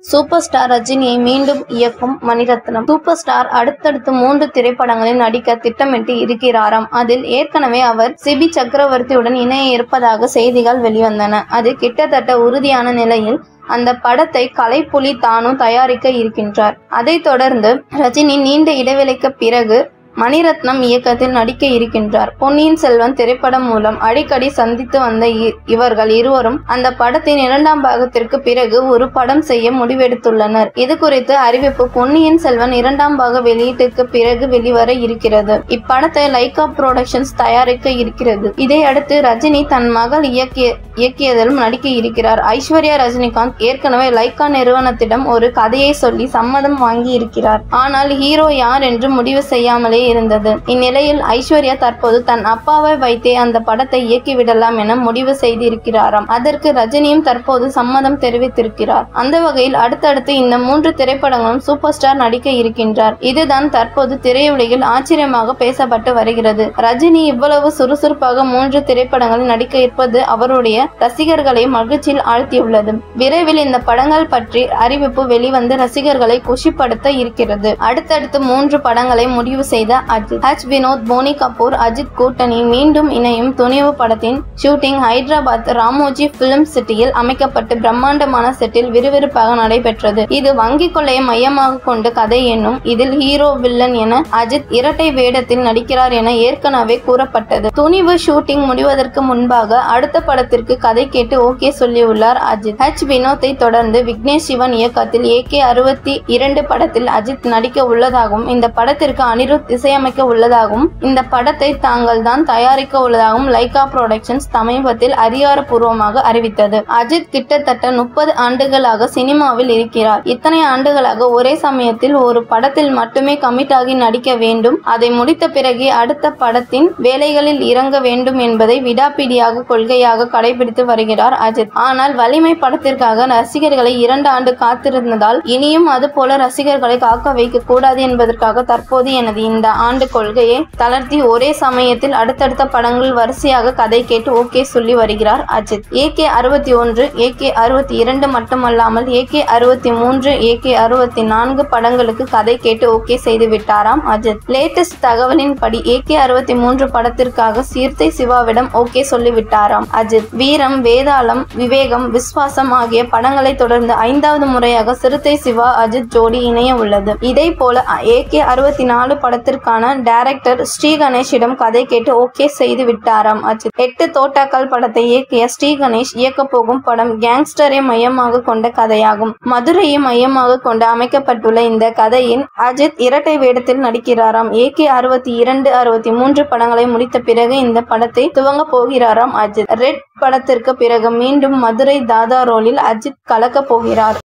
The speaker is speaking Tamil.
சூப்பர் ஸ்டார் ரஜினியை மீண்டும் இயக்கும் மணிரத்னம் சூப்பர் ஸ்டார் அடுத்தடுத்து மூன்று திரைப்படங்களில் நடிக்க திட்டமிட்டு இருக்கிறாராம் அதில் ஏற்கனவே அவர் சிபி சக்கரவர்த்தியுடன் இணைய இருப்பதாக செய்திகள் வெளிவந்தன அது கிட்டத்தட்ட உறுதியான நிலையில் அந்த படத்தை கலைப்புலி தானும் தயாரிக்க இருக்கின்றார் அதைத் தொடர்ந்து ரஜினி நீண்ட இடைவெளிக்கு பிறகு மணிரத்னம் இயக்கத்தில் நடிக்க இருக்கின்றார் பொன்னியின் செல்வன் திரைப்படம் மூலம் அடிக்கடி சந்தித்து வந்த இ- இவர்கள் இருவரும் அந்த படத்தின் இரண்டாம் பாகத்திற்கு பிறகு ஒரு படம் செய்ய முடிவெடுத்துள்ளனர் இது குறித்து அறிவிப்பு பொன்னியின் செல்வன் இரண்டாம் பாக வெளியீட்டுக்கு பிறகு வெளிவர இருக்கிறது இப்படத்தை லைகா புரொடக்ஷன்ஸ் தயாரிக்க இருக்கிறது இதையடுத்து ரஜினி தன் மகள் இயக்கிய இயக்கியதிலும் நடிக்க இருக்கிறார் ஐஸ்வர்யா ரஜினிகாந்த் ஏற்கனவே லைகா நிறுவனத்திடம் ஒரு கதையை சொல்லி சம்மதம் வாங்கி இருக்கிறார் ஆனால் ஹீரோ யார் என்று முடிவு செய்யாமலே இருந்தது இந்நிலையில் ஐஸ்வர்யா தற்போது தன் அப்பாவை வைத்தே அந்த படத்தை இயக்கிவிடலாம் என முடிவு செய்திருக்கிறாராம் அதற்கு ரஜினியும் தற்போது சம்மதம் தெரிவித்திருக்கிறார் அந்த வகையில் அடுத்தடுத்து இந்த மூன்று திரைப்படங்களும் சூப்பர் ஸ்டார் நடிக்க இருக்கின்றார் இதுதான் தற்போது திரையுலகில் ஆச்சரியமாக பேசப்பட்டு வருகிறது ரஜினி இவ்வளவு சுறுசுறுப்பாக மூன்று திரைப்படங்களில் நடிக்க இருப்பது அவருடைய ரசிகர்களை மகிழ்ச்சியில் ஆழ்த்தியுள்ளது விரைவில் இந்த படங்கள் பற்றி அறிவிப்பு வெளிவந்து ரசிகர்களை குஷிப்படுத்த இருக்கிறது அடுத்தடுத்து மூன்று படங்களை முடிவு செய்த அஜித் ஹச் வினோத் போனி கபூர் அஜித் கூட்டணி மீண்டும் இணையும் துணிவு படத்தின் ஷூட்டிங் ஹைதராபாத் ராமோஜி பிலிம் சிட்டியில் அமைக்கப்பட்டு பிரம்மாண்டமான செட்டில் விறுவிறுப்பாக நடைபெற்றது இது வங்கி கொள்ளையை மையமாக கொண்டு கதை என்னும் இதில் ஹீரோ வில்லன் என அஜித் இரட்டை வேடத்தில் நடிக்கிறார் என ஏற்கனவே கூறப்பட்டது துணிவு ஷூட்டிங் முடிவதற்கு முன்பாக அடுத்த படத்திற்கு கதை கேட்டு ஓகே சொல்லியுள்ளார் அஜித் ஹச் வினோத்தை தொடர்ந்து விக்னேஷ் சிவன் இயக்கத்தில் ஏகே அறுபத்தி இரண்டு படத்தில் அஜித் நடிக்க உள்ளதாகவும் இந்த படத்திற்கு அனிருத் இசையமைக்க உள்ளதாகவும் இந்த படத்தை தாங்கள் தான் தயாரிக்க உள்ளதாகவும் லைகா புரொடக்ஷன்ஸ் சமீபத்தில் அதிகாரப்பூர்வமாக அறிவித்தது அஜித் கிட்டத்தட்ட முப்பது ஆண்டுகளாக சினிமாவில் இருக்கிறார் இத்தனை ஆண்டுகளாக ஒரே சமயத்தில் ஒரு படத்தில் மட்டுமே கமிட் ஆகி நடிக்க வேண்டும் அதை முடித்த பிறகே அடுத்த படத்தின் வேலைகளில் இறங்க வேண்டும் என்பதை விடாப்பிடியாக கொள்கையாக கடைபிடித்து வருகிறார் அஜித் ஆனால் வலிமை படத்திற்காக ரசிகர்களை இரண்டு ஆண்டு காத்திருந்ததால் இனியும் அது போல ரசிகர்களை காக்க வைக்க கூடாது என்பதற்காக தற்போது எனது இந்த ஆண்டு கொள்கையை தளர்த்தி ஒரே சமயத்தில் அடுத்தடுத்த படங்கள் வரிசையாக கதை கேட்டு ஓகே சொல்லி வருகிறார் அஜித் ஏகே அறுபத்தி ஒன்று ஏகே அறுபத்தி இரண்டு மட்டுமல்லாமல் ஏகே அறுபத்தி மூன்று ஏகே அறுபத்தி நான்கு படங்களுக்கு கதை கேட்டு ஓகே செய்து விட்டாராம் அஜித் லேட்டஸ்ட் தகவலின்படி ஏகே அறுபத்தி மூன்று படத்திற்காக சீர்த்தை சிவாவிடம் ஓகே சொல்லிவிட்டாராம் அஜித் வீரம் வேதாளம் விவேகம் விஸ்வாசம் ஆகிய படங்களை தொடர்ந்து ஐந்தாவது முறையாக சிறுத்தை சிவா அஜித் ஜோடி இணைய உள்ளது இதே போல ஏகே அறுபத்தி நாலு படத்திற்கான டைரக்டர் ஸ்ரீ கணேஷிடம் கதை கேட்டு ஓகே செய்து விட்டாராம் அஜித் எட்டு தோட்டாக்கள் படத்தை இயக்கிய ஸ்ரீ கணேஷ் இயக்க போகும் படம் கேங்ஸ்டரை மையமாக கொண்ட கதையாகும் மதுரையை மையமாக கொண்டு அமைக்கப்பட்டுள்ள இந்த கதையின் அஜித் இரட்டை வேடத்தில் நடிக்கிறாராம் ஏகே அறுபத்தி இரண்டு அறுபத்தி மூன்று படங்களை முடித்த பிறகு இந்த படத்தை துவங்க போகிறாராம் அஜித் ரெட் படத்திற்கு பிறகு மீண்டும் மதுரை தாதா ரோலில் அஜித் கலக்க போகிறார்